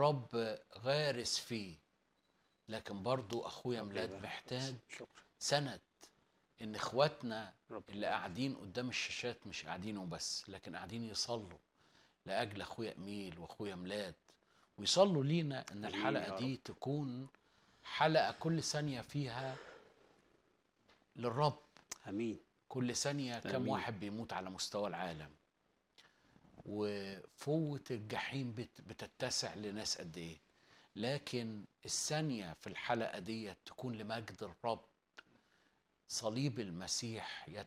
والرب غارس فيه لكن برضو اخويا ميلاد يبارك. محتاج شكرا سند ان اخواتنا رب. اللي قاعدين قدام الشاشات مش قاعدين وبس لكن قاعدين يصلوا لاجل اخويا اميل واخويا ميلاد ويصلوا لينا ان آمين الحلقه يا دي تكون حلقه كل ثانيه فيها للرب امين كل ثانيه كم آمين. واحد بيموت على مستوى العالم وفوة الجحيم بت- بتتسع لناس قد ايه لكن الثانية في الحلقة دي تكون لمجد الرب صليب المسيح